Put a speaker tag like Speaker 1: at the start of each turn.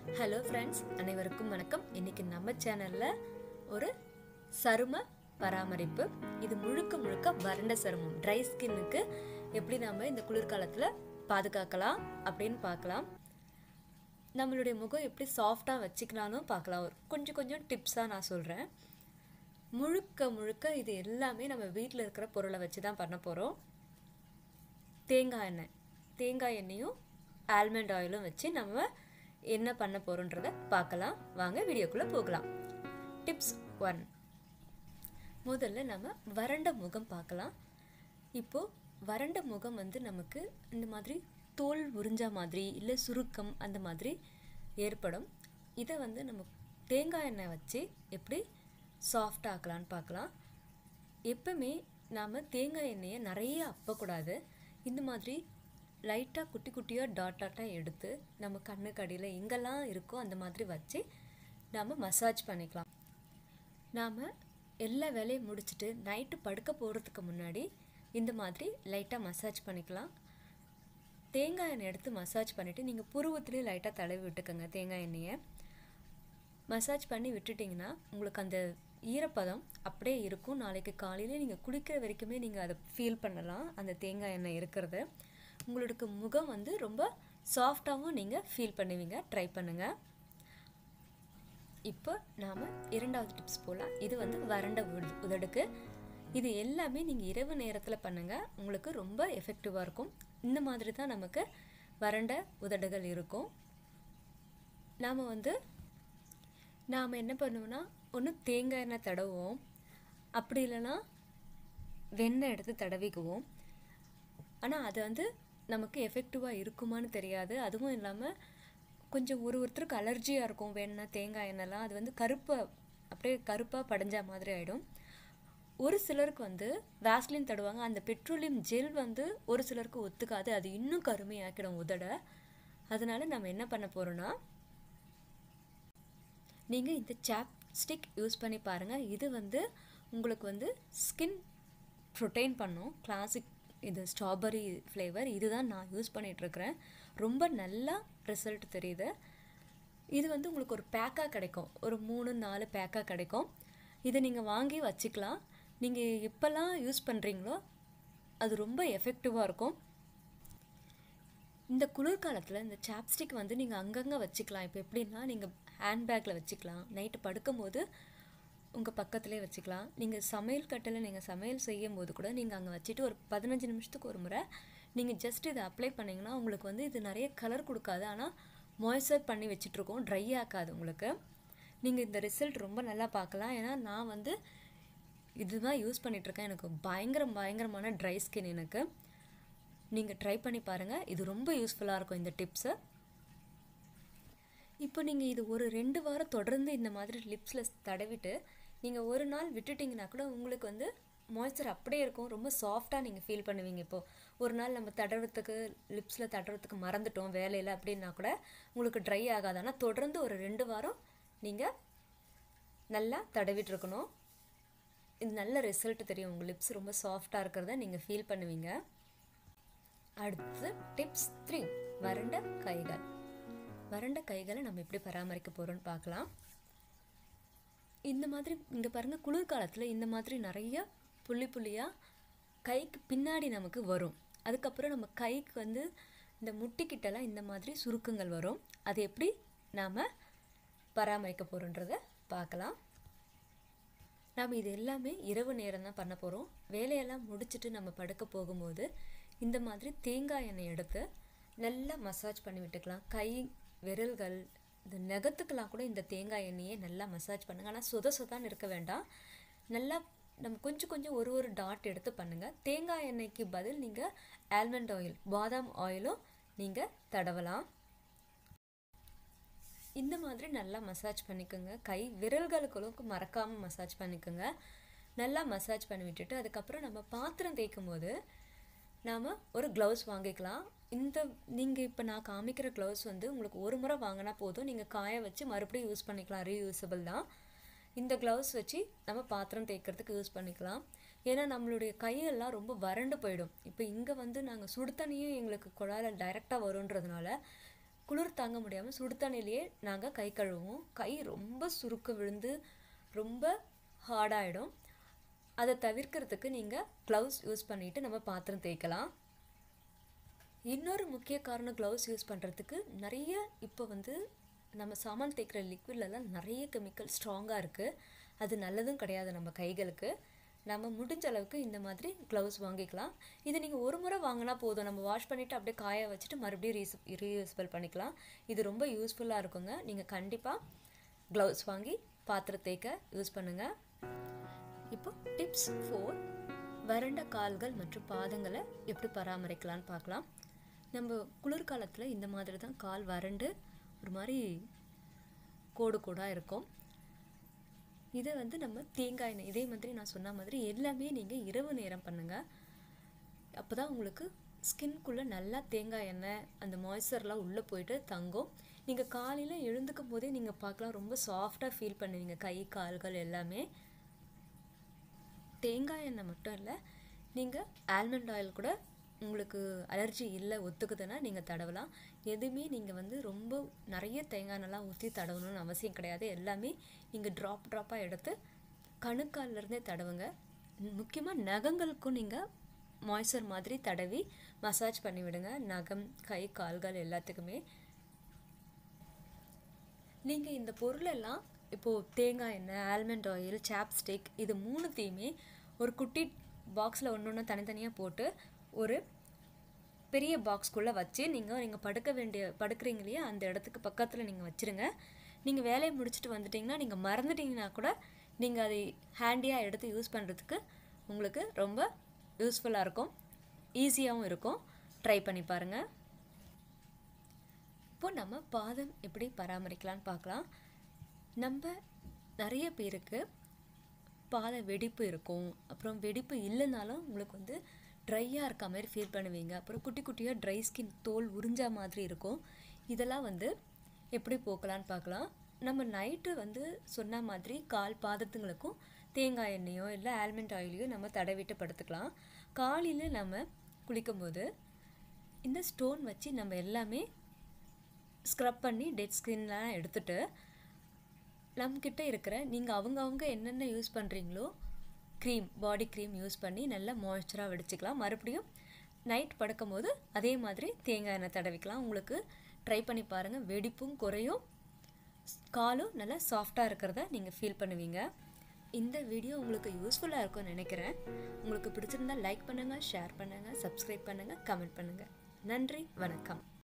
Speaker 1: hello friends அனைவருக்கும் வணக்கம் இன்னைக்கு நம்ம சேனலில் ஒரு சரும பராமரிப்பு இது முழுக்க முழுக்க வறண்ட சருமம் ட்ரை ஸ்கின்னுக்கு எப்படி நம்ம இந்த குளிர்காலத்தில் பாதுகாக்கலாம் அப்படின்னு பார்க்கலாம் நம்மளுடைய முகம் எப்படி சாஃப்டாக வச்சுக்கலாம்னு பார்க்கலாம் ஒரு கொஞ்சம் கொஞ்சம் டிப்ஸாக நான் சொல்கிறேன் முழுக்க முழுக்க இது எல்லாமே நம்ம வீட்டில் இருக்கிற பொருளை வச்சு தான் பண்ண போகிறோம் தேங்காய் எண்ணெய் தேங்காய் எண்ணெயும் ஆல்மண்ட் ஆயிலும் வச்சு நம்ம என்ன பண்ண போகிறோன்றத பார்க்கலாம் வாங்க வீடியோக்குள்ளே போகலாம் டிப்ஸ் ஒன் முதல்ல நம்ம வறண்ட முகம் பார்க்கலாம் இப்போது வறண்ட முகம் வந்து நமக்கு இந்த மாதிரி தோல் உறிஞ்சா மாதிரி இல்லை சுருக்கம் அந்த மாதிரி ஏற்படும் இதை வந்து நம்ம தேங்காய் எண்ணெய் வச்சு எப்படி சாஃப்ட் ஆக்கலான்னு பார்க்கலாம் எப்பவுமே நாம் தேங்காய் எண்ணெயை நிறைய அப்பக்கூடாது இந்த மாதிரி லைட்டாக குட்டி குட்டியாக டாட் டாட்டாக எடுத்து நம்ம கண்ணுக்கு அடியில் எங்கெல்லாம் இருக்கோ அந்த மாதிரி வச்சு நாம் மசாஜ் பண்ணிக்கலாம் நாம் எல்லா வேலையும் முடிச்சுட்டு நைட்டு படுக்க போகிறதுக்கு முன்னாடி இந்த மாதிரி லைட்டாக மசாஜ் பண்ணிக்கலாம் தேங்காய் எண்ணெய் எடுத்து மசாஜ் பண்ணிவிட்டு நீங்கள் புருவத்துலேயே லைட்டாக தடவி விட்டுக்கோங்க தேங்காய் எண்ணெயை மசாஜ் பண்ணி விட்டுட்டிங்கன்னா உங்களுக்கு அந்த ஈரப்பதம் அப்படியே இருக்கும் நாளைக்கு காலையில் நீங்கள் குளிக்கிற வரைக்குமே நீங்கள் அதை ஃபீல் பண்ணலாம் அந்த தேங்காய் எண்ணெய் இருக்கிறது உங்களுக்கு முகம் வந்து ரொம்ப சாஃப்டாகவும் நீங்கள் ஃபீல் பண்ணுவீங்க ட்ரை பண்ணுங்கள் இப்போ நாம் இரண்டாவது டிப்ஸ் போகலாம் இது வந்து வறண்ட உத- உதடுக்கு இது எல்லாமே நீங்கள் இரவு நேரத்தில் பண்ணுங்கள் உங்களுக்கு ரொம்ப எஃபெக்டிவாக இருக்கும் இந்த மாதிரி தான் நமக்கு வறண்ட உதடுகள் இருக்கும் நாம் வந்து நாம் என்ன பண்ணுவோம்னா ஒன்று தேங்காய் எண்ணெய் தடவுவோம் அப்படி இல்லைன்னா வெண்ணெய் எடுத்து தடவிக்குவோம் ஆனால் அது வந்து நமக்கு எஃபெக்டிவாக இருக்குமான்னு தெரியாது அதுவும் இல்லாமல் கொஞ்சம் ஒரு ஒருத்தருக்கு அலர்ஜியாக இருக்கும் வெண்ணெய் தேங்காய் எண்ணெய்லாம் அது வந்து கருப்பாக அப்படியே கருப்பாக படிஞ்ச மாதிரி ஆகிடும் ஒரு சிலருக்கு வந்து வேஸ்லின் தடுவாங்க அந்த பெட்ரோலியம் ஜெல் வந்து ஒரு சிலருக்கு ஒத்துக்காது அது இன்னும் கருமையாக்கிடும் உதட அதனால நம்ம என்ன பண்ண போகிறோன்னா நீங்கள் இந்த சாப்ஸ்டிக் யூஸ் பண்ணி பாருங்கள் இது வந்து உங்களுக்கு வந்து ஸ்கின் ப்ரொட்டைன் பண்ணும் கிளாசிக் இது ஸ்ட்ராபெரி ஃப்ளேவர் இதுதான் நான் யூஸ் பண்ணிகிட்ருக்கிறேன் ரொம்ப நல்லா ரிசல்ட் தெரியுது இது வந்து உங்களுக்கு ஒரு பேக்காக கிடைக்கும் ஒரு மூணு நாலு பேக்காக கிடைக்கும் இதை நீங்கள் வாங்கி வச்சுக்கலாம் நீங்கள் எப்போல்லாம் யூஸ் பண்ணுறீங்களோ அது ரொம்ப எஃபெக்டிவாக இருக்கும் இந்த குளிர்காலத்தில் இந்த சாப்ஸ்டிக் வந்து நீங்கள் அங்கங்கே வச்சுக்கலாம் இப்போ எப்படின்னா நீங்கள் ஹேண்ட்பேக்கில் வச்சுக்கலாம் நைட்டு படுக்கும்போது உங்கள் பக்கத்துலேயே வச்சுக்கலாம் நீங்கள் சமையல் கட்டில் நீங்கள் சமையல் செய்யும் போது கூட நீங்கள் அங்கே வச்சுட்டு ஒரு பதினஞ்சு நிமிஷத்துக்கு ஒரு முறை நீங்கள் ஜஸ்ட் இதை அப்ளை பண்ணிங்கன்னா உங்களுக்கு வந்து இது நிறைய கலர் கொடுக்காது ஆனால் மாய்ஸ்சர் பண்ணி வச்சிட்ருக்கோம் ட்ரை ஆக்காது உங்களுக்கு நீங்கள் இந்த ரிசல்ட் ரொம்ப நல்லா பார்க்கலாம் ஏன்னா நான் வந்து இதுதான் யூஸ் பண்ணிகிட்ருக்கேன் எனக்கு பயங்கரம் பயங்கரமான ட்ரை ஸ்கின் எனக்கு நீங்கள் ட்ரை பண்ணி பாருங்கள் இது ரொம்ப யூஸ்ஃபுல்லாக இருக்கும் இந்த டிப்ஸு இப்போ நீங்கள் இது ஒரு ரெண்டு வாரம் தொடர்ந்து இந்த மாதிரி லிப்ஸில் தடவிட்டு நீங்கள் ஒரு நாள் விட்டுட்டிங்கன்னா கூட உங்களுக்கு வந்து மாய்ஸ்சர் அப்படியே இருக்கும் ரொம்ப சாஃப்டாக நீங்கள் ஃபீல் பண்ணுவீங்க இப்போது ஒரு நாள் நம்ம தடவுறதுக்கு லிப்ஸில் தடவுறதுக்கு மறந்துட்டோம் வேலையில் அப்படின்னா கூட உங்களுக்கு ட்ரை ஆகாது ஆனால் தொடர்ந்து ஒரு ரெண்டு வாரம் நீங்கள் நல்லா தடவிட்டு இருக்கணும் இது நல்ல ரிசல்ட் தெரியும் உங்கள் லிப்ஸ் ரொம்ப சாஃப்டாக இருக்கிறத நீங்கள் ஃபீல் பண்ணுவீங்க அடுத்து டிப்ஸ் த்ரீ வறண்ட கைகள் வறண்ட கைகளை நம்ம எப்படி பராமரிக்க போகிறோம்னு பார்க்கலாம் இந்த மாதிரி இங்கே பாருங்கள் குளிர்காலத்தில் இந்த மாதிரி நிறைய புள்ளி புள்ளியாக கைக்கு பின்னாடி நமக்கு வரும் அதுக்கப்புறம் நம்ம கைக்கு வந்து இந்த முட்டிக்கிட்டலாம் இந்த மாதிரி சுருக்கங்கள் வரும் அது எப்படி நாம் பராமரிக்க போகிறோன்றத பார்க்கலாம் நாம் இது எல்லாமே இரவு நேரம் தான் பண்ண போகிறோம் வேலையெல்லாம் முடிச்சுட்டு நம்ம படுக்க போகும்போது இந்த மாதிரி தேங்காய் எண்ணெய் எடுத்து நல்லா மசாஜ் பண்ணி விட்டுக்கலாம் கை விரல்கள் இந்த நகத்துக்கெல்லாம் கூட இந்த தேங்காய் எண்ணெயை நல்லா மசாஜ் பண்ணுங்கள் ஆனால் சொத சொதான்னு இருக்க வேண்டாம் நல்லா நம்ம கொஞ்சம் கொஞ்சம் ஒரு ஒரு டாட் எடுத்து பண்ணுங்கள் தேங்காய் எண்ணெய்க்கு பதில் நீங்கள் ஆல்மண்ட் ஆயில் பாதாம் ஆயிலும் நீங்கள் தடவலாம் இந்த மாதிரி நல்லா மசாஜ் பண்ணிக்கோங்க கை விரல்களுக்கு மறக்காமல் மசாஜ் பண்ணிக்கோங்க நல்லா மசாஜ் பண்ணி விட்டுட்டு அதுக்கப்புறம் நம்ம பாத்திரம் தேய்க்கும் போது நாம் ஒரு க்ளவுஸ் வாங்கிக்கலாம் இந்த நீங்கள் இப்போ நான் காமிக்கிற க்ளவுஸ் வந்து உங்களுக்கு ஒரு முறை வாங்கினா போதும் நீங்கள் காய வச்சு மறுபடியும் யூஸ் பண்ணிக்கலாம் ரீயூசபிள் தான் இந்த க்ளவுஸ் வச்சு நம்ம பாத்திரம் தேய்க்கிறதுக்கு யூஸ் பண்ணிக்கலாம் ஏன்னா நம்மளுடைய கையெல்லாம் ரொம்ப வறண்டு போயிடும் இப்போ இங்கே வந்து நாங்கள் சுடு தண்ணியும் எங்களுக்கு குழாயில் டைரெக்டாக வருன்றதுனால குளிர் தாங்க முடியாமல் சுடு தண்ணியிலேயே நாங்கள் கை கழுவுவோம் கை ரொம்ப சுருக்க விழுந்து ரொம்ப ஹார்டாகிடும் அதை தவிர்க்கிறதுக்கு நீங்கள் க்ளவுஸ் யூஸ் பண்ணிவிட்டு நம்ம பாத்திரம் தேய்க்கலாம் இன்னொரு முக்கிய காரணம் க்ளவுஸ் யூஸ் பண்ணுறதுக்கு நிறைய இப்போ வந்து நம்ம சாமான் தேய்க்கிற லிக்விட்லலாம் நிறைய கெமிக்கல் ஸ்ட்ராங்காக இருக்குது அது நல்லதும் கிடையாது நம்ம கைகளுக்கு நம்ம முடிஞ்ச அளவுக்கு இந்த மாதிரி க்ளவுஸ் வாங்கிக்கலாம் இது நீங்கள் ஒரு முறை வாங்கினா போதும் நம்ம வாஷ் பண்ணிவிட்டு அப்படியே காய வச்சுட்டு மறுபடியும் ரீஸ் ரீயூஸ்பிள் பண்ணிக்கலாம் இது ரொம்ப யூஸ்ஃபுல்லாக இருக்குங்க நீங்கள் கண்டிப்பாக க்ளவுஸ் வாங்கி பாத்திரம் தேய்க்க யூஸ் பண்ணுங்கள் இப்போ டிப்ஸ் ஃபோர் வறண்ட கால்கள் மற்றும் பாதங்களை எப்படி பராமரிக்கலான்னு பார்க்கலாம் நம்ம குளிர்காலத்தில் இந்த மாதிரி தான் கால் வறண்டு ஒரு மாதிரி கோடு கோடாக இருக்கும் இதை வந்து நம்ம தேங்காய் எண்ணெய் இதே மாதிரி நான் சொன்ன மாதிரி எல்லாமே நீங்கள் இரவு நேரம் பண்ணுங்கள் அப்போ தான் உங்களுக்கு ஸ்கின்குள்ளே நல்லா தேங்காய் எண்ணெய் அந்த மாய்ஸ்சர்லாம் உள்ளே போயிட்டு தங்கும் நீங்கள் காலையில் எழுந்துக்கும் போதே நீங்கள் பார்க்கலாம் ரொம்ப சாஃப்டாக ஃபீல் பண்ணுவீங்க கை கால்கள் எல்லாமே தேங்காய் எண்ணெய் மட்டும் இல்லை நீங்கள் ஆல்மண்ட் ஆயில் கூட உங்களுக்கு அலர்ஜி இல்லை ஒத்துக்குதுன்னா நீங்கள் தடவலாம் எதுவுமே நீங்கள் வந்து ரொம்ப நிறைய தேங்காய் எண்ணெய்லாம் ஊற்றி தடவணும்னு அவசியம் கிடையாது எல்லாமே நீங்கள் ட்ராப் ட்ராப்பாக எடுத்து கணுக்கால்லேருந்தே தடவுங்க முக்கியமாக நகங்களுக்கும் நீங்கள் மாய்ஸ்சர் மாதிரி தடவி மசாஜ் பண்ணி விடுங்க நகம் கை கால்கள் எல்லாத்துக்குமே நீங்கள் இந்த பொருளெல்லாம் இப்போது தேங்காய் எண்ணெய் ஆல்மண்ட் ஆயில் சாப்ஸ்டிக் இது மூணுத்தையுமே ஒரு குட்டி பாக்ஸில் ஒன்று ஒன்று தனித்தனியாக போட்டு ஒரு பெரிய பாக்ஸ்குள்ளே வச்சு நீங்கள் நீங்கள் படுக்க வேண்டிய படுக்கிறீங்க இல்லையா அந்த இடத்துக்கு பக்கத்தில் நீங்கள் வச்சுருங்க நீங்கள் வேலையை முடிச்சுட்டு வந்துட்டிங்கன்னா நீங்கள் மறந்துட்டிங்கன்னா கூட நீங்கள் அதை ஹேண்டியாக எடுத்து யூஸ் பண்ணுறதுக்கு உங்களுக்கு ரொம்ப யூஸ்ஃபுல்லாக இருக்கும் ஈஸியாகவும் இருக்கும் ட்ரை பண்ணி பாருங்கள் இப்போ நம்ம பாதம் எப்படி பராமரிக்கலான்னு பார்க்கலாம் நம்ம நிறைய பேருக்கு பாத வெடிப்பு இருக்கும் அப்புறம் வெடிப்பு இல்லைனாலும் உங்களுக்கு வந்து ட்ரையாக இருக்க மாதிரி ஃபீல் பண்ணுவீங்க அப்புறம் குட்டி குட்டியாக ட்ரை ஸ்கின் தோல் உறிஞ்சா மாதிரி இருக்கும் இதெல்லாம் வந்து எப்படி போக்கலான்னு பார்க்கலாம் நம்ம நைட்டு வந்து சொன்ன மாதிரி கால் பாதத்துங்களுக்கும் தேங்காய் எண்ணெயோ இல்லை ஆல்மண்ட் ஆயிலையோ நம்ம தடவிட்டு படுத்துக்கலாம் காலையில் நம்ம குளிக்கும்போது இந்த ஸ்டோன் வச்சு நம்ம எல்லாமே ஸ்க்ரப் பண்ணி டெட் ஸ்கின்லாம் எடுத்துட்டு நம்மக்கிட்ட இருக்கிற நீங்கள் அவங்கவுங்க என்னென்ன யூஸ் பண்ணுறீங்களோ க்ரீம் பாடி க்ரீம் யூஸ் பண்ணி நல்லா மாய்ஸ்சராக வெடிச்சிக்கலாம் மறுபடியும் நைட் படுக்கும்போது அதே மாதிரி தேங்காய் எண்ணெய் தடவிக்கலாம் உங்களுக்கு ட்ரை பண்ணி பாருங்கள் வெடிப்பும் குறையும் காலும் நல்லா சாஃப்டாக இருக்கிறத நீங்கள் ஃபீல் பண்ணுவீங்க இந்த வீடியோ உங்களுக்கு யூஸ்ஃபுல்லாக இருக்கும்னு நினைக்கிறேன் உங்களுக்கு பிடிச்சிருந்தா லைக் பண்ணுங்கள் ஷேர் பண்ணுங்கள் சப்ஸ்கிரைப் பண்ணுங்கள் கமெண்ட் பண்ணுங்கள் நன்றி வணக்கம்